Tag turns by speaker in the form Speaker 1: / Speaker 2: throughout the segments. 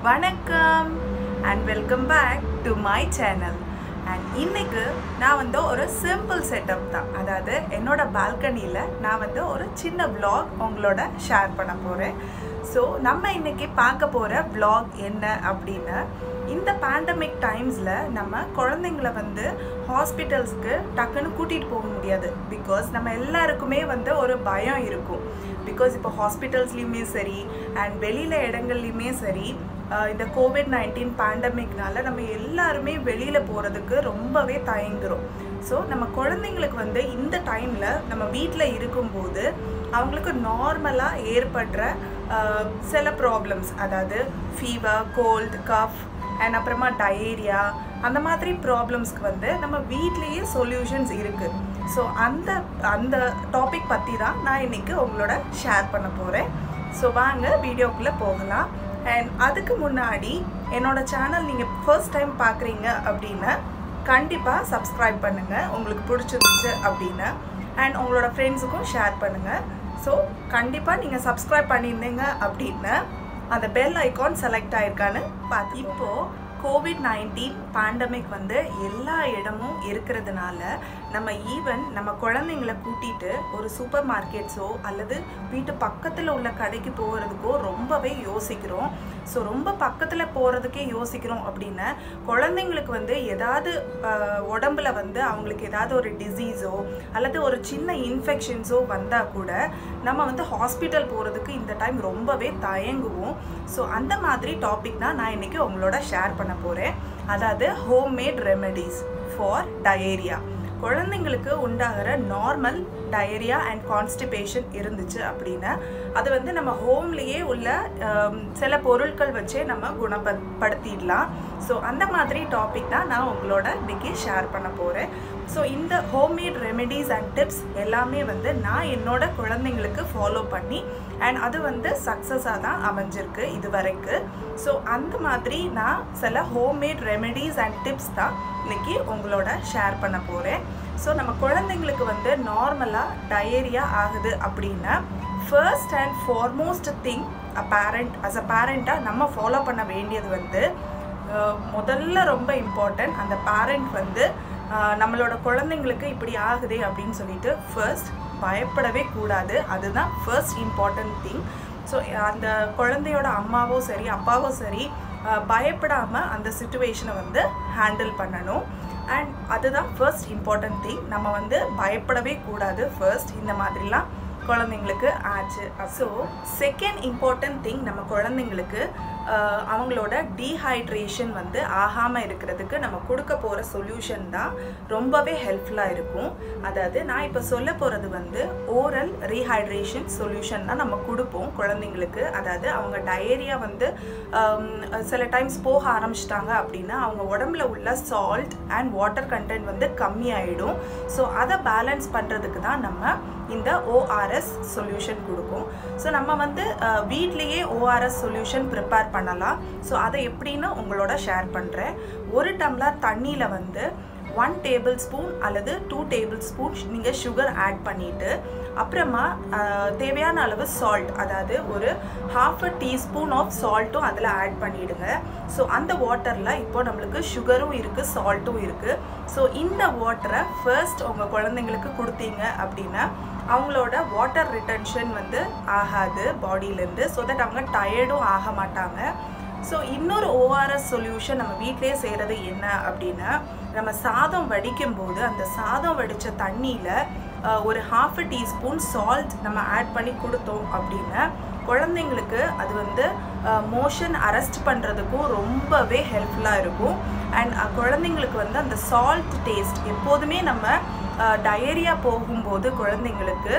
Speaker 1: வணக்கம் and welcome back to my channel and இன்னைக்கு நான் வந்து ஒரு சிம்பிள் செட்டப் தான் அதாவது என்னோட பால்கனியில் நான் வந்து ஒரு சின்ன vlog உங்களோட ஷேர் பண்ண போகிறேன் ஸோ நம்ம இன்னைக்கு பார்க்க போகிற vlog என்ன அப்படின்னு இந்த பேண்டமிக் டைம்ஸில் நம்ம குழந்தைங்களை வந்து ஹாஸ்பிட்டல்ஸ்க்கு டக்குன்னு கூட்டிகிட்டு போக முடியாது பிகாஸ் நம்ம எல்லாருக்குமே வந்து ஒரு பயம் இருக்கும் பிகாஸ் இப்போ ஹாஸ்பிட்டல்ஸ்லேயுமே சரி அண்ட் வெளியில் இடங்கள்லையுமே சரி ஆஹ் இந்த கோவிட் நைன்டீன் பேண்டமிக்னால நம்ம எல்லாருமே வெளியில் போகிறதுக்கு ரொம்பவே தயங்குறோம் ஸோ நம்ம குழந்தைங்களுக்கு வந்து இந்த டைமில் நம்ம வீட்டில் இருக்கும்போது அவங்களுக்கு நார்மலாக ஏற்படுற ஆஹ் சில ப்ராப்ளம்ஸ் அதாவது ஃபீவர் கோல்டு கஃப் அண்ட் அப்புறமா டயேரியா அந்த மாதிரி ப்ராப்ளம்ஸ்க்கு வந்து நம்ம வீட்லேயே சொல்யூஷன்ஸ் இருக்குது ஸோ அந்த அந்த டாபிக் பற்றி தான் நான் இன்னைக்கு உங்களோட ஷேர் பண்ண போகிறேன் ஸோ வாங்க வீடியோக்குள்ளே போகலாம் அண்ட் அதுக்கு முன்னாடி என்னோட சேனல் நீங்கள் ஃபர்ஸ்ட் டைம் பார்க்குறீங்க அப்படின்னா கண்டிப்பாக சப்ஸ்கிரைப் பண்ணுங்கள் உங்களுக்கு பிடிச்சிருந்துச்சு அப்படின்னு அண்ட் உங்களோட ஃப்ரெண்ட்ஸுக்கும் ஷேர் பண்ணுங்கள் ஸோ கண்டிப்பாக நீங்கள் சப்ஸ்கிரைப் பண்ணியிருந்தீங்க அப்படின்னு அந்த பெல் ஐகான் செலக்ட் ஆயிருக்கான்னு பார்த்து இப்போது கோவிட் நைன்டீன் பேண்டமிக் வந்து எல்லா இடமும் இருக்கிறதுனால நம்ம ஈவன் நம்ம குழந்தைங்கள கூட்டிட்டு ஒரு சூப்பர் மார்க்கெட்ஸோ அல்லது வீட்டு பக்கத்தில் உள்ள கடைக்கு போகிறதுக்கோ ரொம்பவே யோசிக்கிறோம் ஸோ ரொம்ப பக்கத்தில் போகிறதுக்கே யோசிக்கிறோம் அப்படின்னா குழந்தைங்களுக்கு வந்து ஏதாவது ஆஹ், உடம்புல வந்து அவங்களுக்கு ஏதாவது ஒரு டிசீஸோ அல்லது ஒரு சின்ன இன்ஃபெக்ஷன்ஸோ வந்தால் கூட நம்ம வந்து ஹாஸ்பிட்டல் போகிறதுக்கு இந்த டைம் ரொம்பவே தயங்குவோம் ஸோ அந்த மாதிரி டாபிக் தான் நான் இன்னைக்கு உங்களோட ஷேர் பண்ண போகிறேன் அதாவது ஹோம்மேட் ரெமெடிஸ் ஃபார் டயேரியா குழந்தைங்களுக்கு உண்டாகிற நார்மல் டயரியா அண்ட் கான்ஸ்டிபேஷன் இருந்துச்சு அப்படின்னா அது வந்து நம்ம ஹோம்லேயே உள்ள ஆம், சில பொருட்கள் வச்சே நம்ம குணப்படுத்திடலாம் ஸோ அந்த மாதிரி டாபிக் தான் நான் உங்களோட இன்னைக்கு ஷேர் பண்ண போகிறேன் ஸோ இந்த ஹோம்மேட் ரெமெடிஸ் அண்ட் டிப்ஸ் எல்லாமே வந்து நான் என்னோட குழந்தைங்களுக்கு ஃபாலோ பண்ணி அண்ட் அது வந்து சக்ஸஸாக தான் அமைஞ்சிருக்கு இது வரைக்கும் ஸோ அந்த மாதிரி நான் சில ஹோம்மேட் ரெமெடிஸ் அண்ட் டிப்ஸ் தான் இன்னைக்கு உங்களோட ஷேர் பண்ண போகிறேன் ஸோ நம்ம குழந்தைங்களுக்கு வந்து நார்மலாக டயேரியா ஆகுது அப்படின்னா first and foremost thing a parent as a பேரண்ட்டாக நம்ம ஃபாலோ பண்ண வேண்டியது வந்து அஹ், முதல்ல ரொம்ப இம்பார்ட்டன்ட் அந்த பேரண்ட் வந்து அஹ், நம்மளோட குழந்தைங்களுக்கு இப்படி ஆகுதே அப்படின்னு சொல்லிட்டு ஃபர்ஸ்ட் பயப்படவே கூடாது அதுதான் ஃபர்ஸ்ட் இம்பார்ட்டன்ட் திங் ஸோ அந்த குழந்தையோட அம்மாவோ சரி அப்பாவோ சரி பயப்படாமல் அந்த சுச்சுவேஷனை வந்து ஹேண்டில் பண்ணணும் அண்ட் அதுதான் ஃபர்ஸ்ட் இம்பார்ட்டன்ட் திங் நம்ம வந்து பயப்படவே கூடாது ஃபர்ஸ்ட் இந்த மாதிரிலாம் குழந்தைங்களுக்கு ஆச்சு ஸோ செகண்ட் இம்பார்ட்டன்ட் திங் நம்ம குழந்தைங்களுக்கு ஆஹ், அவங்களோட டீஹைட்ரேஷன் வந்து ஆகாமல் இருக்கிறதுக்கு நம்ம கொடுக்க போகிற சொல்யூஷன் தான் ரொம்பவே ஹெல்ப்ஃபுல்லாக இருக்கும் அதாவது நான் இப்போ சொல்ல போகிறது வந்து ஓரல் ரீஹைட்ரேஷன் சொல்யூஷன் தான் நம்ம கொடுப்போம் குழந்தைங்களுக்கு அதாவது அவங்க டயேரியா வந்து ஆம், சில டைம்ஸ் போக ஆரம்பிச்சிட்டாங்க அப்படின்னா அவங்க உடம்புல உள்ள சால்ட் அண்ட் வாட்டர் கண்டென்ட் வந்து கம்மியாயிடும் ஸோ அதை பேலன்ஸ் பண்ணுறதுக்கு தான் நம்ம இந்த ஓஆர்எஸ் சொல்யூஷன் கொடுக்கும் ஸோ நம்ம வந்து அஹ், வீட்லேயே ஓஆர்எஸ் சொல்யூஷன் ப்ரிப்பேர் பண்ணலாம் ஸோ அதை எப்படின்னு உங்களோட ஷேர் பண்ணுறேன் ஒரு டம்ளர் தண்ணியில் வந்து ஒன் டேபிள் ஸ்பூன் அல்லது டூ டேபிள் ஸ்பூன் நீங்கள் சுகர் ஆட் பண்ணிவிட்டு அப்புறமா அஹ், தேவையான அளவு சால்ட் அதாவது ஒரு ஹாஃப் அ டீஸ்பூன் ஆஃப் சால்ட்டும் அதில் ஆட் பண்ணிவிடுங்க ஸோ அந்த வாட்டரில் இப்போ நம்மளுக்கு சுகரும் இருக்குது சால்ட்டும் இருக்குது ஸோ இந்த வாட்டரை ஃபர்ஸ்ட் உங்கள் குழந்தைங்களுக்கு கொடுத்தீங்க அப்படின்னா அவங்களோட வாட்டர் ரிட்டன்ஷன் வந்து ஆகாது பாடியிலேருந்து ஸோ தட் அவங்க டயர்டும் ஆக மாட்டாங்க ஸோ இன்னொரு ஓஆர்எஸ் சொல்யூஷன் நம்ம வீட்டிலேயே செய்கிறது என்ன அப்படின்னா நம்ம சாதம் வடிக்கும் போது அந்த சாதம் வடித்த தண்ணியில் ஒரு ஹாஃப் அ டீஸ்பூன் சால்ட் நம்ம ஆட் பண்ணி கொடுத்தோம் அப்படின்னா குழந்தைங்களுக்கு அது வந்து மோஷன் அரெஸ்ட் பண்ணுறதுக்கும் ரொம்பவே ஹெல்ப்ஃபுல்லாக இருக்கும் அண்ட் குழந்தைங்களுக்கு வந்து அந்த சால்ட் டேஸ்ட் எப்போதுமே நம்ம டயரியா போகும்போது குழந்தைங்களுக்கு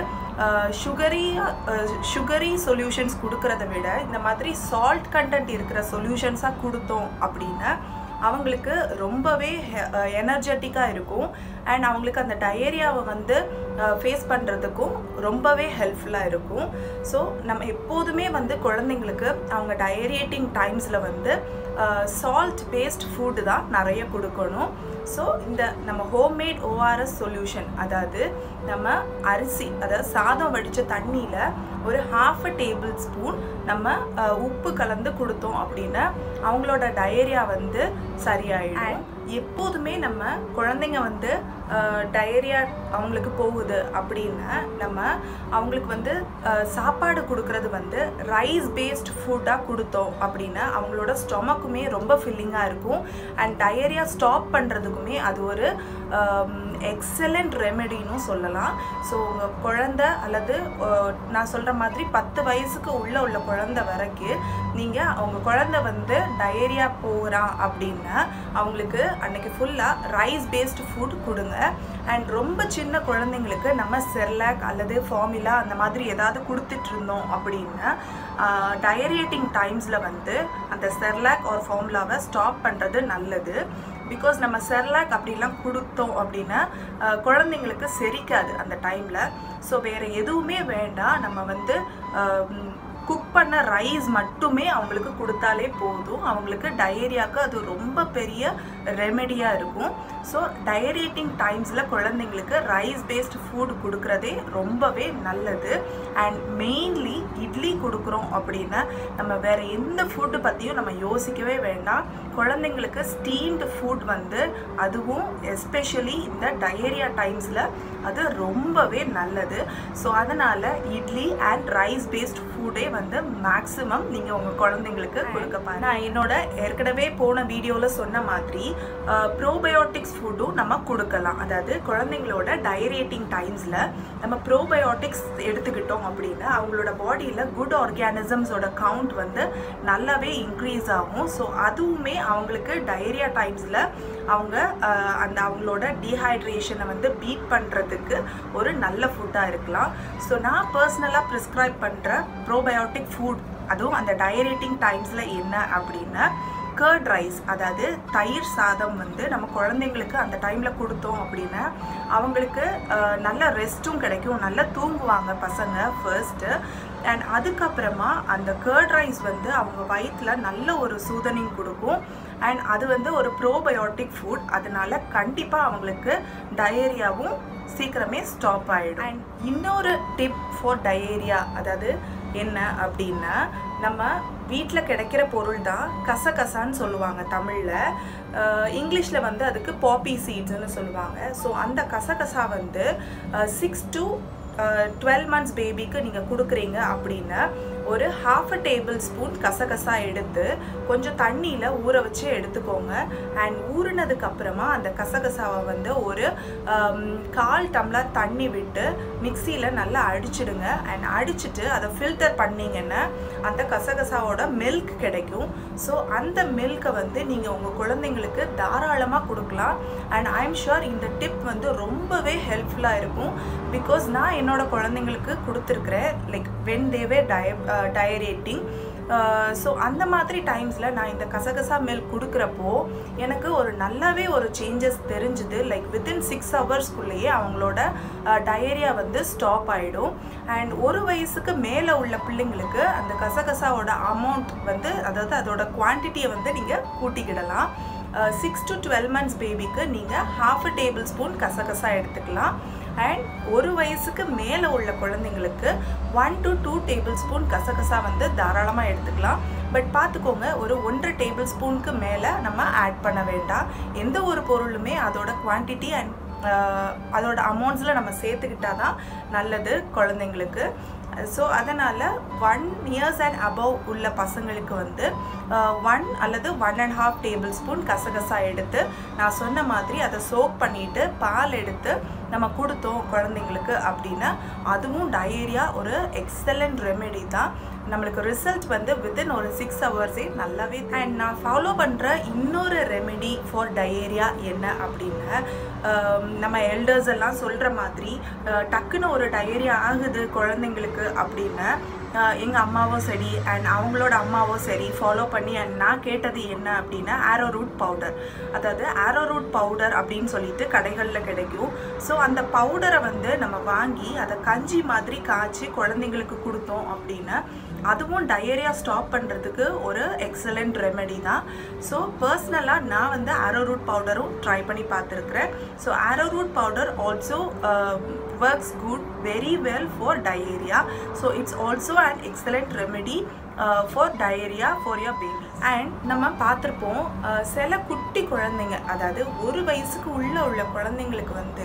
Speaker 1: சுகரி சுகரி சொல்யூஷன்ஸ் கொடுக்கறத விட இந்த மாதிரி சால்ட் கண்டென்ட் இருக்கிற சொல்யூஷன்ஸாக கொடுத்தோம் அப்படின்னா அவங்களுக்கு ரொம்பவே எனர்ஜெட்டிக்காக இருக்கும் அண்ட் அவங்களுக்கு அந்த டயேரியாவை வந்து ஃபேஸ் பண்ணுறதுக்கும் ரொம்பவே ஹெல்ப்ஃபுல்லாக இருக்கும் ஸோ நம்ம எப்போதுமே வந்து குழந்தைங்களுக்கு அவங்க டயரியேட்டிங் டைம்ஸில் வந்து சால்ட் பேஸ்ட் ஃபுட்டு தான் நிறைய கொடுக்கணும் ஸோ இந்த நம்ம ஹோம்மேட் ஓஆர்எஸ் சொல்யூஷன் அதாவது நம்ம அரிசி அதாவது சாதம் வடித்த தண்ணியில் ஒரு ஹாஃப் அ டேபிள் ஸ்பூன் நம்ம அஹ், உப்பு கலந்து கொடுத்தோம் அப்படின்னா அவங்களோட டயரியா வந்து சரியாயிடும் எப்போதுமே நம்ம குழந்தைங்க வந்து டயரியா அவங்களுக்கு போகுது அப்படின்னா நம்ம அவங்களுக்கு வந்து அஹ், சாப்பாடு கொடுக்கறது வந்து ரைஸ் பேஸ்ட் ஃபுட்டாக கொடுத்தோம் அப்படின்னா அவங்களோட ஸ்டொமக்குமே ரொம்ப ஃபில்லிங்காக இருக்கும் அண்ட் டயரியா ஸ்டாப் பண்ணுறதுக்குமே அது ஒரு எக்ஸலண்ட் ரெமெடின்னு சொல்லலாம் ஸோ உங்கள் குழந்த அல்லது அஹ், நான் சொல்கிற மாதிரி பத்து வயசுக்கு உள்ளே உள்ள குழந்தை வரைக்கும் நீங்கள் அவங்க குழந்தை வந்து டயரியா போகிறான் அப்படின்னா அவங்களுக்கு அன்னைக்கு ஃபுல்லாக ரைஸ் பேஸ்டு ஃபுட் கொடுங்க அண்ட் ரொம்ப சின்ன குழந்தைங்களுக்கு நம்ம செர்லாக் அல்லது ஃபார்முலா அந்த மாதிரி ஏதாவது கொடுத்துட்டு இருந்தோம் அப்படின்னா டயரியேட்டிங் டைம்ஸில் வந்து அந்த செர்லாக் ஒரு ஃபார்முலாவை ஸ்டாப் பண்ணுறது நல்லது பிகாஸ் நம்ம செர்லாக் அப்படிலாம் கொடுத்தோம் அப்படின்னா ஆஹ், குழந்தைங்களுக்கு செரிக்காது அந்த டைமில் ஸோ வேறு எதுவுமே வேண்டாம் நம்ம வந்து குக் பண்ண ரைஸ் மட்டுமே அவங்களுக்கு கொடுத்தாலே போதும் அவங்களுக்கு டயரியாவுக்கு அது ரொம்ப பெரிய ரெமெடியாக இருக்கும் ஸோ டயரியேட்டிங் டைம்ஸில் குழந்தைங்களுக்கு ரைஸ் பேஸ்ட் ஃபுட் கொடுக்குறதே ரொம்பவே நல்லது அண்ட் மெயின்லி இட்லி கொடுக்குறோம் அப்படின்னா நம்ம வேறு எந்த ஃபுட்டு பற்றியும் நம்ம யோசிக்கவே வேண்டாம் குழந்தைங்களுக்கு ஸ்டீம்டு ஃபுட் வந்து அதுவும் எஸ்பெஷலி இந்த டயரியா டைம்ஸில் அது ரொம்பவே நல்லது ஸோ அதனால் இட்லி அண்ட் ரைஸ் பேஸ்ட் ஃபுட்டே வந்து மேக்ஸிமம் நீங்கள் உங்கள் குழந்தைங்களுக்கு கொடுக்க பாருங்க நான் என்னோட ஏற்கனவே போன வீடியோவில் சொன்ன மாதிரி ப்ரோபயோட்டிக்ஸ் ஃபுட்டும் நம்ம கொடுக்கலாம் அதாவது குழந்தைங்களோட டயரியேட்டிங் டைம்ஸில் நம்ம ப்ரோபயோட்டிக்ஸ் எடுத்துக்கிட்டோம் அப்படின்னா அவங்களோட பாடியில் குட் ஆர்கானிசம்ஸோட கவுண்ட் வந்து நல்லாவே இன்க்ரீஸ் ஆகும் ஸோ அதுவுமே அவங்களுக்கு டயரியா டைம்ஸில் அவங்க அஹ், அந்த அவங்களோட டீஹைட்ரேஷனை வந்து பீட் பண்ணுறதுக்கு ஒரு நல்ல ஃபுட்டாக இருக்கலாம் ஸோ நான் பர்சனலாக ப்ரிஸ்கிரைப் பண்ணுற ப்ரோபயோட்டிக் ஃபுட் அதுவும் அந்த டயரேட்டிங் டைம்ஸில் என்ன அப்படின்னா கர்ட் ரைஸ் அதாவது தயிர் சாதம் வந்து நம்ம குழந்தைங்களுக்கு அந்த டைமில் கொடுத்தோம் அப்படின்னா அவங்களுக்கு அஹ், நல்ல ரெஸ்ட்டும் கிடைக்கும் நல்லா தூங்குவாங்க பசங்க ஃபர்ஸ்ட்டு அண்ட் அதுக்கப்புறமா அந்த கர்ட் ரைஸ் வந்து அவங்க வயிற்றில் நல்ல ஒரு சூதனிங் கொடுக்கும் அண்ட் அது வந்து ஒரு ப்ரோபயோட்டிக் ஃபுட் அதனால கண்டிப்பாக அவங்களுக்கு டயேரியாவும் சீக்கிரமே ஸ்டாப் ஆகிடும் அண்ட் இன்னொரு டிப் ஃபார் டயேரியா அதாவது என்ன அப்படின்னா நம்ம வீட்டில் கிடைக்கிற பொருள் தான் கசகசான்னு சொல்லுவாங்க தமிழில் இங்கிலீஷில் வந்து அதுக்கு பாப்பி சீட்ஸ்னு சொல்லுவாங்க ஸோ அந்த கசகசா வந்து சிக்ஸ் டு டுவெல் மந்த்ஸ் பேபிக்கு நீங்கள் கொடுக்குறீங்க அப்படின்னா ஒரு ஹாஃப் அ டேபிள் ஸ்பூன் கசகசா எடுத்து கொஞ்சம் தண்ணியில் ஊற வச்சு எடுத்துக்கோங்க அண்ட் ஊறினதுக்கு அப்புறமா அந்த கசகசாவை வந்து ஒரு ஆம், கால் டம்ளர் தண்ணி விட்டு மிக்சியில் நல்லா அடிச்சிடுங்க அண்ட் அடிச்சிட்டு அதை ஃபில்டர் பண்ணிங்கன்னா அந்த கசகசாவோட மில்க் கிடைக்கும் ஸோ அந்த மில்கை வந்து நீங்கள் உங்கள் குழந்தைங்களுக்கு தாராளமாக கொடுக்கலாம் அண்ட் ஐம் ஷுர் இந்த டிப் வந்து ரொம்பவே ஹெல்ப்ஃபுல்லாக இருக்கும் பிகாஸ் நான் என்னோட குழந்தைங்களுக்கு கொடுத்துருக்குறேன் like when they dia diarrhoeating so அந்த மாதிரி டைம்ஸில் நான் இந்த கசகசா மில்க் கொடுக்குறப்போ எனக்கு ஒரு நல்லாவே ஒரு சேஞ்சஸ் தெரிஞ்சுது லைக் வித்தின் சிக்ஸ் ஹவர்ஸ்க்குள்ளேயே அவங்களோட டயரியா வந்து ஸ்டாப் ஆகிடும் அண்ட் ஒரு வயசுக்கு மேலே உள்ள பிள்ளைங்களுக்கு அந்த கசகசாவோட அமௌண்ட் வந்து அதாவது அதோட குவான்டிட்டியை வந்து நீங்கள் கூட்டிக்கிடலாம் சிக்ஸ் டு டுவெல் மந்த்ஸ் பேபிக்கு நீங்கள் ஹாஃப் அ டேபிள் ஸ்பூன் கசகசா எடுத்துக்கலாம் அண்ட் ஒரு வயசுக்கு மேலே உள்ள குழந்தைங்களுக்கு one to two tablespoon கசகசா வந்து தாராளமாக எடுத்துக்கலாம் பட் பார்த்துக்கோங்க ஒரு ஒன்றரை டேபிள் ஸ்பூனுக்கு மேலே நம்ம ஆட் பண்ண வேண்டாம் எந்த ஒரு பொருளுமே அதோட குவான்டிட்டி அண்ட் அதோட அமௌண்ட்ஸில் நம்ம சேர்த்துக்கிட்டா தான் நல்லது குழந்தைங்களுக்கு ஸோ அதனால் ஒன் இயர்ஸ் அண்ட் அபவ் உள்ள பசங்களுக்கு வந்து ஒன் அல்லது one and half tablespoon கசகசா எடுத்து நான் சொன்ன மாதிரி அதை சோக் பண்ணிவிட்டு பால் எடுத்து நம்ம கொடுத்தோம் குழந்தைங்களுக்கு அப்படின்னா அதுவும் டயேரியா ஒரு எக்ஸலண்ட் ரெமெடி தான் நம்மளுக்கு ரிசல்ட் வந்து வித்தின் ஒரு சிக்ஸ் ஹவர்ஸே நல்லாவே அண்ட் நான் ஃபாலோ பண்ணுற இன்னொரு ரெமெடி ஃபார் டயேரியா என்ன அப்படின்னா ஆம், நம்ம எல்டர்ஸ் எல்லாம் சொல்கிற மாதிரி அஹ், டக்குன்னு ஒரு டயேரியா ஆகுது குழந்தைங்களுக்கு அப்படின்னா எங்கள் அம்மாவோ சரி அண்ட் அவங்களோட அம்மாவோ சரி ஃபாலோ பண்ணி அண்ட் நான் கேட்டது என்ன அப்படின்னா ஆரோ ரூட் பவுடர் அதாவது ஆரோ ரூட் பவுடர் அப்படின்னு சொல்லிட்டு கடைகளில் கிடைக்கும் ஸோ அந்த பவுடரை வந்து நம்ம வாங்கி அதை கஞ்சி மாதிரி காய்ச்சி குழந்தைங்களுக்கு கொடுத்தோம் அப்படின்னா அதுவும் டயரியா ஸ்டாப் பண்ணுறதுக்கு ஒரு எக்ஸலண்ட் ரெமெடி தான் ஸோ பர்சனலாக நான் வந்து ஆரோ ரூட் பவுடரும் ட்ரை பண்ணி பார்த்துருக்குறேன் so arrowroot powder also works good very well for diarrhoea so it's also an excellent remedy for diarrhoea for your baby and நம்ம பார்த்துருப்போம் சில குட்டி குழந்தைங்க அதாவது ஒரு வயசுக்கு உள்ள உள்ள குழந்தைங்களுக்கு வந்து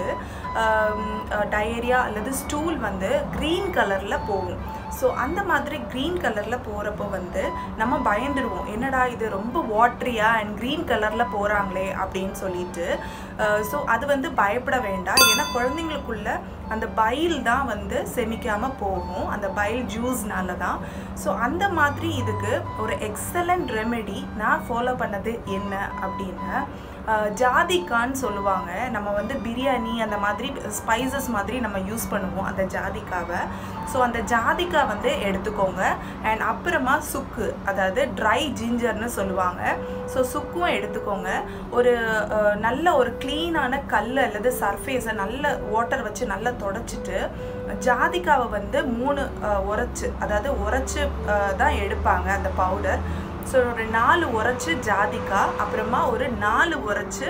Speaker 1: டயரியா அல்லது ஸ்டூல் வந்து க்ரீன் கலரில் போகும் ஸோ அந்த மாதிரி க்ரீன் கலரில் போகிறப்போ வந்து நம்ம பயந்துடுவோம் என்னடா இது ரொம்ப வாட்ரியா அண்ட் க்ரீன் கலரில் போகிறாங்களே அப்படின்னு சொல்லிட்டு ஸோ அது வந்து பயப்பட வேண்டாம் ஏன்னா குழந்தைங்களுக்குள்ள அந்த பைல் தான் வந்து செமிக்காமல் போகும் அந்த பைல் ஜூஸ்னால தான் ஸோ அந்த மாதிரி இதுக்கு ஒரு எக்ஸலண்ட் ரெமெடி நான் ஃபாலோ பண்ணது என்ன அப்படின்னு ஜாதிக்கான்னு சொல்லுவாங்க நம்ம வந்து பிரியாணி அந்த மாதிரி ஸ்பைசஸ் மாதிரி நம்ம யூஸ் பண்ணுவோம் அந்த ஜாதிக்காவை ஸோ அந்த ஜாதிக்கா வந்து எடுத்துக்கோங்க அண்ட் அப்புறமா சுக்கு அதாவது ட்ரை ஜிஞ்சர்னு சொல்லுவாங்க ஸோ சுக்கும் எடுத்துக்கோங்க ஒரு நல்ல ஒரு க்ளீனான கல் அல்லது சர்ஃபேஸை நல்ல வாட்டர் வச்சு நல்லா தொடச்சிட்டு ஜாதிக்காவை வந்து மூணு உரைச்சி அதாவது உரைச்சி தான் எடுப்பாங்க அந்த பவுடர் ஸோ ஒரு நாலு உரைச்சி ஜாதிக்காய் அப்புறமா ஒரு நாலு உரைச்சி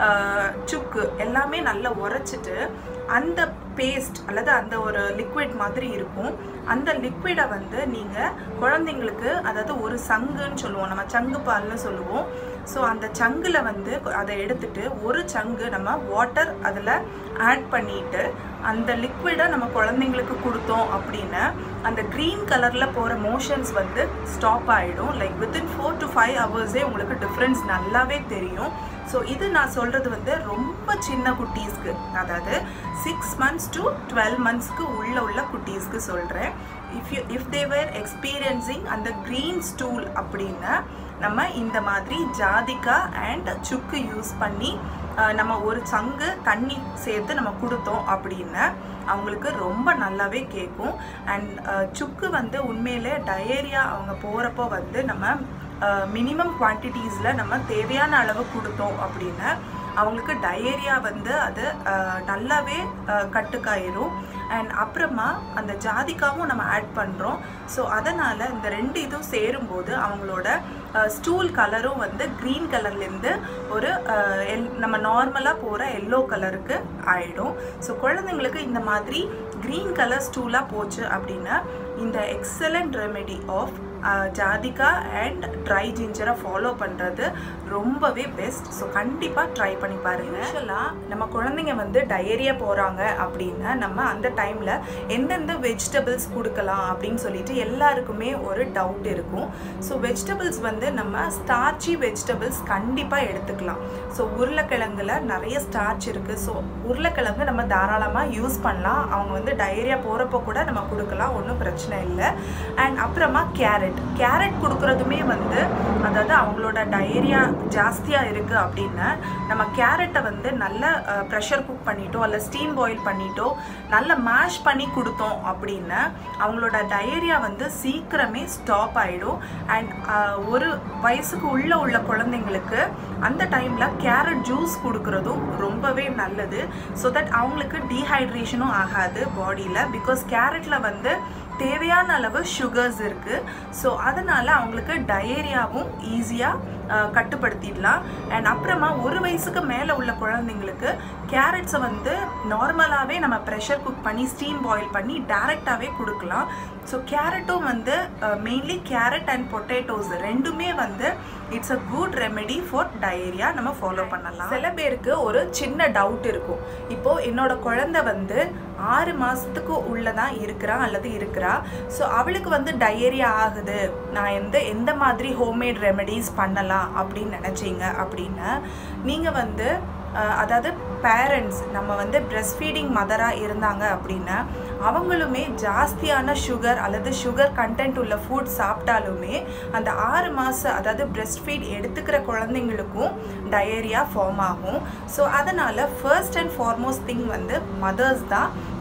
Speaker 1: சுக்கு எல்லாமே நல்லா உரைச்சிட்டு அந்த பேஸ்ட் அல்லது அந்த ஒரு லிக்விட் மாதிரி இருக்கும் அந்த லிக்விடை வந்து நீங்கள் குழந்தைங்களுக்கு அதாவது ஒரு சங்குன்னு சொல்லுவோம் நம்ம சங்கு பால்னு சொல்லுவோம் ஸோ அந்த சங்கில் வந்து அதை எடுத்துட்டு ஒரு சங்கு நம்ம வாட்டர் அதில் ஆட் பண்ணிட்டு அந்த லிக்விடை நம்ம குழந்தைங்களுக்கு கொடுத்தோம் அப்படின்னா அந்த க்ரீன் கலரில் போகிற மோஷன்ஸ் வந்து ஸ்டாப் ஆகிடும் like within four to five ஹவர்ஸே உங்களுக்கு டிஃப்ரென்ஸ் நல்லாவே தெரியும் ஸோ இது நான் சொல்கிறது வந்து ரொம்ப சின்ன குட்டீஸ்க்கு அதாவது சிக்ஸ் மந்த்ஸ் டு டுவெல் மந்த்ஸ்க்கு உள்ள உள்ள குட்டீஸ்க்கு சொல்கிறேன் if you if they're experiencing அந்த க்ரீன் ஸ்டூல் அப்படின்னா நம்ம இந்த மாதிரி ஜாதிக்கா அண்ட் சுக்கு யூஸ் பண்ணி நம்ம ஒரு சங்கு தண்ணி சேர்த்து நம்ம கொடுத்தோம் அப்படின்னா அவங்களுக்கு ரொம்ப நல்லாவே கேட்கும் அண்ட் சுக்கு வந்து உண்மையிலே டயேரியா அவங்க போகிறப்போ வந்து நம்ம மினிமம் குவான்டிட்டிஸில் நம்ம தேவையான அளவு கொடுத்தோம் அப்படின்னா அவங்களுக்கு டயேரியா வந்து அது நல்லாவே கட்டுக்காயிரும் அண்ட் அப்புறமா அந்த ஜாதிக்காவும் நம்ம ஆட் பண்ணுறோம் ஸோ அதனால் இந்த ரெண்டு இதுவும் சேரும்போது அவங்களோட ஸ்டூல் கலரும் வந்து க்ரீன் கலர்லேருந்து ஒரு எல் நம்ம நார்மலாக போகிற எல்லோ கலருக்கு ஆகிடும் ஸோ குழந்தைங்களுக்கு இந்த மாதிரி க்ரீன் கலர் ஸ்டூலாக போச்சு அப்படின்னா இந்த எக்ஸலண்ட் ரெமெடி ஆஃப் ஜாதிகா அண்ட் ட்ரை ஜிஞ்சரை ஃபாலோ பண்ணுறது ரொம்பவே பெஸ்ட் ஸோ கண்டிப்பாக ட்ரை பண்ணி பாருங்க யூஸ்வலாக நம்ம குழந்தைங்க வந்து டயரியா போகிறாங்க அப்படின்னா நம்ம அந்த டைமில் எந்தெந்த வெஜிடபிள்ஸ் கொடுக்கலாம் அப்படின்னு சொல்லிட்டு எல்லாருக்குமே ஒரு டவுட் இருக்கும் ஸோ வெஜிடபிள்ஸ் வந்து நம்ம ஸ்டார்ச்சி வெஜிடபிள்ஸ் கண்டிப்பாக எடுத்துக்கலாம் ஸோ உருளைக்கிழங்குல நிறைய ஸ்டார்ச் இருக்குது ஸோ உருளைக்கிழங்கு நம்ம தாராளமாக யூஸ் பண்ணலாம் அவங்க வந்து டயரியா போகிறப்போ கூட நம்ம கொடுக்கலாம் ஒன்றும் பிரச்சனை இல்லை அண்ட் அப்புறமா கேரட் கேரட் கொடுக்குறதுமே வந்து அதாவது அவங்களோட டயரியா ஜாஸ்தியாக இருக்குது அப்படின்னா நம்ம கேரட்டை வந்து நல்ல ப்ரெஷர் குக் பண்ணிட்டோ அல்ல ஸ்டீம் பாயில் பண்ணிட்டோ நல்ல மேஷ் பண்ணி கொடுத்தோம் அப்படின்னா அவங்களோட டயரியா வந்து சீக்கிரமே ஸ்டாப் ஆகிடும் அண்ட் ஒரு வயசுக்கு உள்ள உள்ள குழந்தைங்களுக்கு அந்த டைமில் கேரட் ஜூஸ் கொடுக்குறதும் ரொம்பவே நல்லது ஸோ தட் அவங்களுக்கு டீஹைட்ரேஷனும் ஆகாது பாடியில் பிகாஸ் கேரட்டில் வந்து தேவையான அளவு சுகர்ஸ் இருக்குது ஸோ அதனால் அவங்களுக்கு டயேரியாவும் ஈஸியாக கட்டுப்படுத்திடலாம் அண்ட் அப்புறமா ஒரு வயசுக்கு மேலே உள்ள குழந்தைங்களுக்கு கேரட்ஸை வந்து நார்மலாகவே நம்ம ப்ரெஷர் குக் பண்ணி ஸ்டீம் பாயில் பண்ணி டேரெக்டாகவே கொடுக்கலாம் ஸோ கேரட்டும் வந்து மெயின்லி கேரட் அண்ட் பொட்டேட்டோஸ் ரெண்டுமே வந்து it's a good remedy for diarrhoea நம்ம ஃபாலோ பண்ணலாம் சில பேருக்கு ஒரு சின்ன டவுட் இருக்கும் இப்போது என்னோட குழந்தை வந்து ஆறு மாதத்துக்கு உள்ளதான் இருக்கிறா அல்லது இருக்கிறா ஸோ அவளுக்கு வந்து டயேரியா ஆகுது நான் எந்த எந்த மாதிரி ஹோம்மேட் ரெமெடிஸ் பண்ணலாம் அப்படின்னு நினச்சிங்க அப்படின்னா நீங்கள் வந்து அதாவது பேரண்ட்ஸ் நம்ம வந்து பிரெஸ்ட் ஃபீடிங் மதராக இருந்தாங்க அப்படின்னா அவங்களுமே ஜாஸ்தியான சுகர் அல்லது சுகர் கண்டென்ட் உள்ள ஃபுட் சாப்பிட்டாலுமே அந்த ஆறு மாதம் அதாவது பிரெஸ்ட் ஃபீட் எடுத்துக்கிற குழந்தைங்களுக்கும் டயேரியா ஃபார்ம் ஆகும் ஸோ அதனால் ஃபர்ஸ்ட் அண்ட் ஃபார்மோஸ்ட் திங் வந்து மதர்ஸ் தான்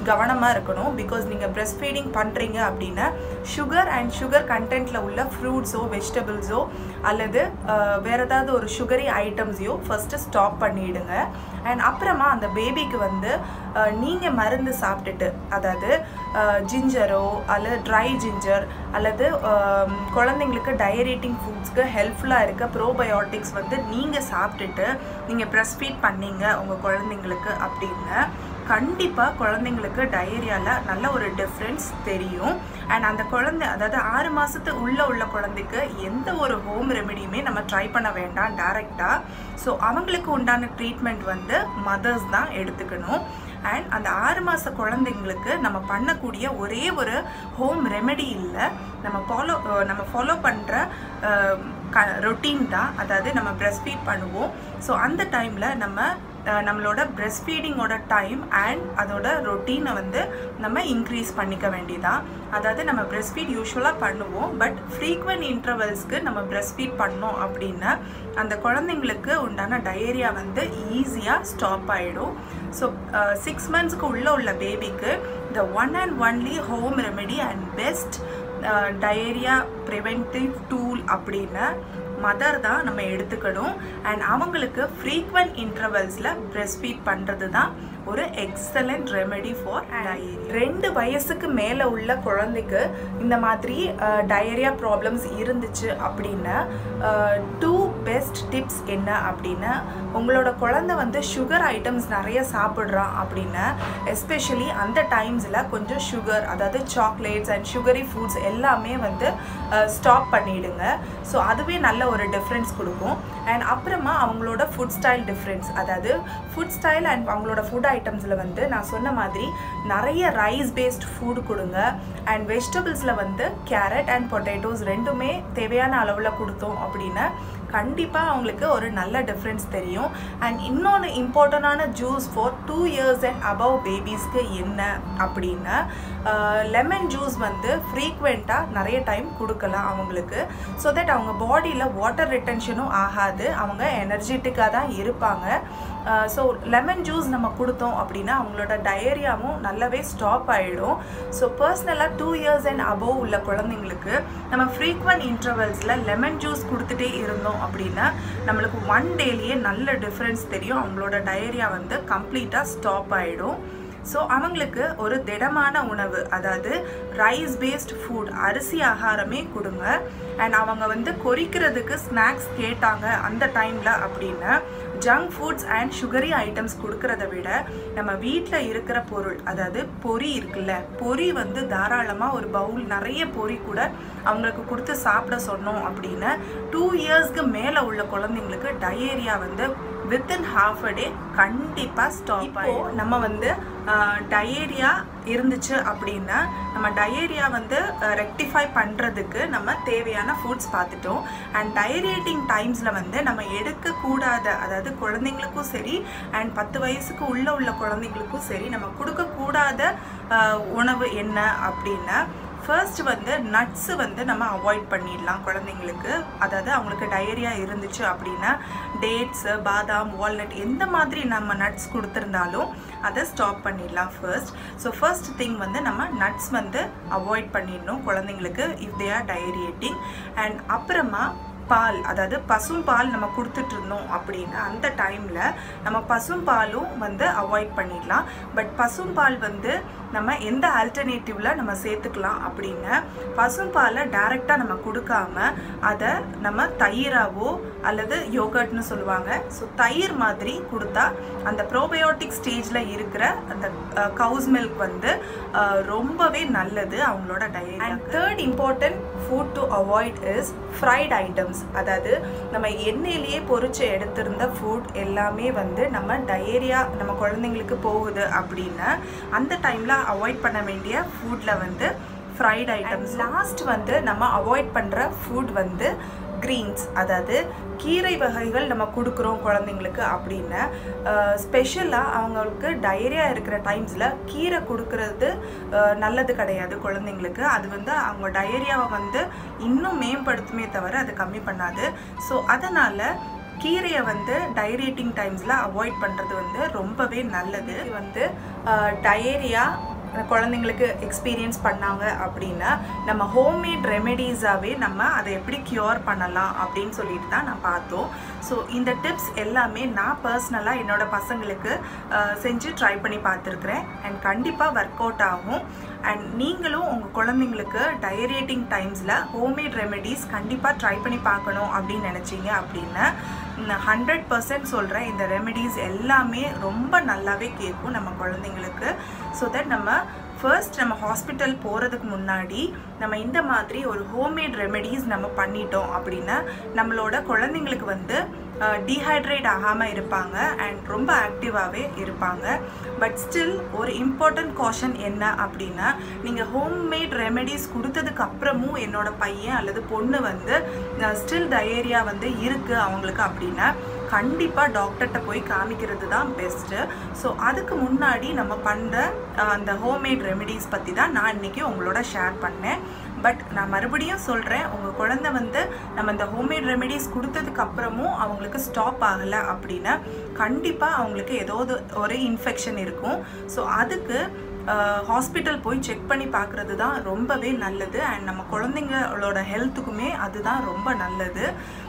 Speaker 1: கவனமாக இருக்கணும் பிகாஸ் நீங்கள் breast ஃபீடிங் பண்ணுறீங்க அப்படின்னா சுகர் அண்ட் சுகர் கண்டென்ட்டில் உள்ள ஃப்ரூட்ஸோ வெஜிடபிள்ஸோ அல்லது அஹ், வேற ஏதாவது ஒரு சுகரி ஐட்டம்ஸையோ ஃபஸ்ட்டு ஸ்டாப் பண்ணிடுங்க அண்ட் அப்புறமா அந்த பேபிக்கு வந்து நீங்கள் மருந்து சாப்பிட்டுட்டு அதாவது ஜிஞ்சரோ அல்லது ட்ரை ஜிஞ்சர் அல்லது அஹ், குழந்தைங்களுக்கு டயரேட்டிங் ஃபுட்ஸ்க்கு ஹெல்ப்ஃபுல்லாக இருக்க ப்ரோபயோட்டிக்ஸ் வந்து நீங்கள் சாப்பிட்டுட்டு நீங்கள் breast feed பண்ணீங்க உங்கள் குழந்தைங்களுக்கு அப்படின்னு கண்டிப்பாக குழந்தைங்களுக்கு டயரியாவில் நல்ல ஒரு டிஃப்ரென்ஸ் தெரியும் அண்ட் அந்த குழந்தை அதாவது ஆறு மாதத்து உள்ளே உள்ள குழந்தைக்கு எந்த ஒரு ஹோம் ரெமெடியுமே நம்ம ட்ரை பண்ண வேண்டாம் டேரெக்டாக ஸோ அவங்களுக்கு உண்டான ட்ரீட்மெண்ட் வந்து மதர்ஸ் தான் எடுத்துக்கணும் அண்ட் அந்த ஆறு மாத குழந்தைங்களுக்கு நம்ம பண்ணக்கூடிய ஒரே ஒரு ஹோம் ரெமெடி இல்லை நம்ம ஃபாலோ நம்ம ஃபாலோ பண்ணுற க ரொட்டீன் தான் அதாவது நம்ம breast feed பண்ணுவோம் ஸோ அந்த டைமில் நம்ம அஹ், நம்மளோட breast ஃபீடிங்கோட டைம் அண்ட் அதோட ரொட்டீனை வந்து நம்ம இன்க்ரீஸ் பண்ணிக்க வேண்டியதான் அதாவது நம்ம breast feed யூஸ்வலாக பண்ணுவோம் பட் ஃப்ரீக்வெண்ட் இன்டர்வல்ஸ்க்கு நம்ம breast feed பண்ணோம் அப்படின்னா அந்த குழந்தைங்களுக்கு உண்டான டயரியா வந்து ஈஸியாக ஸ்டாப் ஆகிடும் ஸோ சிக்ஸ் மந்த்ஸ்க்கு உள்ளே உள்ள பேபிக்கு the one and only home remedy and best diarrhoea preventive tool அப்படின்னு மதர் தான் நம்ம எடுத்துக்கணும் அண்ட் அவங்களுக்கு ஃப்ரீக்வெண்ட் இன்டர்வல்ஸில் breast feed பண்ணுறது தான் ஒரு எக்ஸலண்ட் ரெமெடி ஃபார் டயரி ரெண்டு வயசுக்கு மேலே உள்ள குழந்தைக்கு இந்த மாதிரி டயரியா ப்ராப்ளம்ஸ் இருந்துச்சு அப்படின்னா டூ பெஸ்ட் டிப்ஸ் என்ன அப்படின்னா உங்களோட குழந்தை வந்து சுகர் ஐட்டம்ஸ் நிறைய சாப்பிட்றான் அப்படின்னா எஸ்பெஷலி அந்த டைம்ஸில் கொஞ்சம் சுகர் அதாவது சாக்லேட்ஸ் அண்ட் சுகரி ஃபுட்ஸ் எல்லாமே வந்து ஸ்டாப் பண்ணிடுங்க ஸோ அதுவே நல்ல ஒரு டிஃப்ரென்ஸ் கொடுக்கும் அண்ட் அப்புறமா அவங்களோட ஃபுட் ஸ்டைல் டிஃப்ரென்ஸ் அதாவது ஃபுட் ஸ்டைல் அண்ட் அவங்களோட ஃபுட் ஐட்டம்ஸில் வந்து நான் சொன்ன மாதிரி நிறைய ரைஸ் பேஸ்ட் ஃபுட் கொடுங்க அண்ட் வெஜிடபிள்ஸில் வந்து கேரட் அண்ட் பொட்டேட்டோஸ் ரெண்டுமே தேவையான அளவில் கொடுத்தோம் அப்படின்னா கண்டிப்பாக அவங்களுக்கு ஒரு நல்ல டிஃப்ரென்ஸ் தெரியும் அண்ட் இன்னொன்று இம்பார்ட்டண்டான juice for two years and above பேபிஸ்க்கு என்ன அப்படின்னா லெமன் ஜூஸ் வந்து ஃப்ரீக்வெண்ட்டாக நிறைய டைம் கொடுக்கலாம் அவங்களுக்கு ஸோ தட் அவங்க பாடியில் வாட்டர் ரிட்டன்ஷனும் ஆகாது அவங்க எனர்ஜெட்டிக்காக தான் இருப்பாங்க ஸோ லெமன் ஜூஸ் நம்ம கொடுத்தோம் அப்படின்னா அவங்களோட டயரியாவும் நல்லாவே ஸ்டாப் ஆகிடும் ஸோ பர்சனலாக டூ இயர்ஸ் அண்ட் அபோவ் உள்ள குழந்தைங்களுக்கு நம்ம ஃப்ரீக்வெண்ட் இன்டர்வல்ஸில் லெமன் ஜூஸ் கொடுத்துட்டே இருந்தோம் அப்படின்னா நம்மளுக்கு ஒன் டேலேயே நல்ல டிஃப்ரென்ஸ் தெரியும் அவங்களோட டயரியா வந்து கம்ப்ளீட்டாக ஸ்டாப் ஆகிடும் ஸோ அவங்களுக்கு ஒரு திடமான உணவு அதாவது ரைஸ் பேஸ்ட் ஃபுட் அரிசி ஆகாரமே கொடுங்க அண்ட் அவங்க வந்து கொறிக்கிறதுக்கு ஸ்நாக்ஸ் கேட்டாங்க அந்த டைமில் அப்படின்னா junk foods and sugary items கொடுக்கறத விட நம்ம வீட்டில் இருக்கிற பொருள் அதாவது பொரி இருக்குல்ல பொரி வந்து தாராளமாக ஒரு பவுல் நிறைய பொரி கூட அவங்களுக்கு கொடுத்து சாப்பிட சொன்னோம் அப்படின்னா டூ இயர்ஸ்க்கு மேலே உள்ள குழந்தைங்களுக்கு டயேரியா வந்து வித்தின் ஹாஃப் அ டே கண்டிப்பாக ஸ்டாப் ஆகும் நம்ம வந்து டயேரியா இருந்துச்சு அப்படின்னா நம்ம டயேரியா வந்து ரெக்டிஃபை பண்ணுறதுக்கு நம்ம தேவையான ஃபுட்ஸ் பார்த்துட்டோம் அண்ட் டயரேட்டிங் டைம்ஸில் வந்து நம்ம எடுக்கக்கூடாத அதாவது குழந்தைங்களுக்கும் சரி அண்ட் பத்து வயசுக்கு உள்ள உள்ள குழந்தைங்களுக்கும் சரி நம்ம கொடுக்கக்கூடாத அஹ், உணவு என்ன அப்படின்னா ஃபர்ஸ்ட் வந்து நட்ஸு வந்து நம்ம அவாய்ட் பண்ணிடலாம் குழந்தைங்களுக்கு அதாவது அவங்களுக்கு டயரியா இருந்துச்சு அப்படின்னா டேட்ஸு பாதாம் வால்நட் எந்த மாதிரி நம்ம நட்ஸ் கொடுத்துருந்தாலும் அதை ஸ்டாப் பண்ணிடலாம் ஃபர்ஸ்ட் ஸோ ஃபர்ஸ்ட் திங் வந்து நம்ம நட்ஸ் வந்து அவாய்ட் பண்ணிடணும் குழந்தைங்களுக்கு if they are diarrhoeating and அப்புறமா பால் அதாவது பசும் பால் நம்ம கொடுத்துட்டு இருந்தோம் அப்படின்னா அந்த டைமில் நம்ம பசும் பாலும் வந்து அவாய்ட் பண்ணிடலாம் பட் பசும் பால் வந்து நம்ம எந்த ஆல்டர்னேட்டிவில் நம்ம சேர்த்துக்கலாம் அப்படின்னா பசும் பாலை டைரெக்டாக நம்ம கொடுக்காம அதை நம்ம தயிராவோ அல்லது யோகர்ட்னு சொல்லுவாங்க ஸோ தயிர் மாதிரி கொடுத்தா அந்த ப்ரோபயோட்டிக் ஸ்டேஜில் இருக்கிற அந்த கவுஸ் மில்க் வந்து அஹ், ரொம்பவே நல்லது அவங்களோட diet and third important food to avoid is fried items அதாவது நம்ம எண்ணெயிலேயே பொரிச்சு எடுத்திருந்த ஃபுட் எல்லாமே வந்து நம்ம டயேரியா நம்ம குழந்தைங்களுக்கு போகுது அப்படின்னா அந்த டைமில் அவாய்ட் பண்ண வேண்டிய ஃபுட்டில் வந்து ஃப்ரைட் ஐட்டம்ஸ் லாஸ்ட் வந்து நம்ம அவாய்ட் பண்ணுற ஃபுட் வந்து க்ரீன்ஸ் அதாவது கீரை வகைகள் நம்ம கொடுக்குறோம் குழந்தைங்களுக்கு அப்படின்னா ஸ்பெஷலாக அவங்களுக்கு டயரியா இருக்கிற டைம்ஸில் கீரை கொடுக்கறது அஹ், நல்லது கிடையாது குழந்தைங்களுக்கு அது வந்து அவங்க டயரியாவை வந்து இன்னும் மேம்படுத்துமே தவிர அது கம்மி பண்ணாது ஸோ அதனால் கீரையை வந்து டைரேட்டிங் டைம்ஸில் அவாய்ட் பண்ணுறது வந்து ரொம்பவே நல்லது இது வந்து டயேரியா குழந்தைங்களுக்கு எக்ஸ்பீரியன்ஸ் பண்ணாங்க அப்படின்னா நம்ம ஹோம்மேட் ரெமெடிஸாகவே நம்ம அதை எப்படி க்யூர் பண்ணலாம் அப்படின்னு சொல்லிட்டு தான் நான் பார்த்தோம் ஸோ இந்த டிப்ஸ் எல்லாமே நான் பர்சனலாக என்னோட பசங்களுக்கு அஹ், செஞ்சு ட்ரை பண்ணி பார்த்துருக்குறேன் அண்ட் கண்டிப்பாக ஒர்க் அவுட் ஆகும் அண்ட் நீங்களும் உங்கள் குழந்தைங்களுக்கு டயரியேட்டிங் டைம்ஸில் ஹோம்மேட் ரெமெடிஸ் கண்டிப்பாக ட்ரை பண்ணி பார்க்கணும் அப்படின்னு நினச்சிங்க அப்படின்னா ஹண்ட்ரட் பர்சன்ட் சொல்கிறேன் இந்த ரெமெடிஸ் எல்லாமே ரொம்ப நல்லாவே கேட்கும் நம்ம குழந்தைங்களுக்கு ஸோ தட் நம்ம ஃபர்ஸ்ட் நம்ம ஹாஸ்பிட்டல் போகிறதுக்கு முன்னாடி நம்ம இந்த மாதிரி ஒரு ஹோம்மேட் ரெமெடிஸ் நம்ம பண்ணிட்டோம் அப்படின்னா நம்மளோட குழந்தைங்களுக்கு வந்து டீஹைட்ரேட் ஆகாமல் இருப்பாங்க அண்ட் ரொம்ப ஆக்டிவாகவே இருப்பாங்க பட் ஸ்டில் ஒரு இம்பார்ட்டன்ட் காஷன் என்ன அப்படின்னா நீங்கள் ஹோம்மேட் ரெமெடிஸ் கொடுத்ததுக்கு அப்புறமும் என்னோட பையன் அல்லது பொண்ணு வந்து ஸ்டில் டயேரியா வந்து இருக்குது அவங்களுக்கு அப்படின்னா கண்டிப்பாக டாக்டர்கிட்ட போய் காமிக்கிறது தான் பெஸ்ட்டு ஸோ அதுக்கு முன்னாடி நம்ம பண்ணுற அந்த ஹோம்மேட் ரெமெடிஸ் பற்றி தான் நான் இன்றைக்கி உங்களோட ஷேர் பண்ணேன் பட் நான் மறுபடியும் சொல்கிறேன் உங்கள் குழந்தை வந்து நம்ம இந்த ஹோம்மேட் ரெமெடிஸ் கொடுத்ததுக்கு அப்புறமும் அவங்களுக்கு ஸ்டாப் ஆகலை அப்படின்னா கண்டிப்பாக அவங்களுக்கு ஏதாவது ஒரு இன்ஃபெக்ஷன் இருக்கும் ஸோ அதுக்கு ஹாஸ்பிட்டல் போய் செக் பண்ணி பார்க்குறது தான் ரொம்பவே நல்லது அண்ட் நம்ம குழந்தைங்களோட ஹெல்த்துக்குமே அதுதான் ரொம்ப நல்லது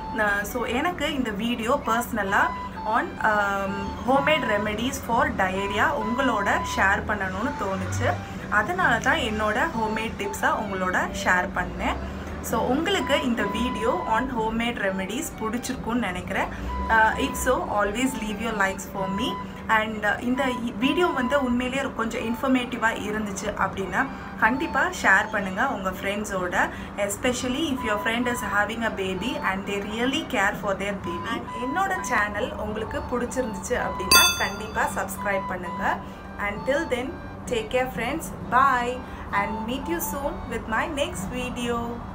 Speaker 1: ஸோ எனக்கு இந்த வீடியோ பர்சனலாக on homemade remedies for diarrhoea உங்களோட ஷேர் பண்ணணும்னு தோணுச்சு அதனால தான் என்னோட ஹோம்மேட் டிப்ஸாக உங்களோட ஷேர் பண்ணேன் ஸோ உங்களுக்கு இந்த வீடியோ ஆன் ஹோம்மேட் ரெமெடிஸ் பிடிச்சிருக்குன்னு நினைக்கிறேன் it's so always leave your likes for me and இந்த வீடியோ வந்து உண்மையிலேயே கொஞ்சம் இன்ஃபர்மேட்டிவாக இருந்துச்சு அப்படின்னா கண்டிப்பாக ஷேர் பண்ணுங்கள் உங்கள் ஃப்ரெண்ட்ஸோட especially if your friend is having a baby and they really care for their baby என்னோட சேனல் உங்களுக்கு பிடிச்சிருந்துச்சு அப்படின்னா கண்டிப்பாக சப்ஸ்கிரைப் பண்ணுங்கள் and till then take care friends bye and meet you soon with my next video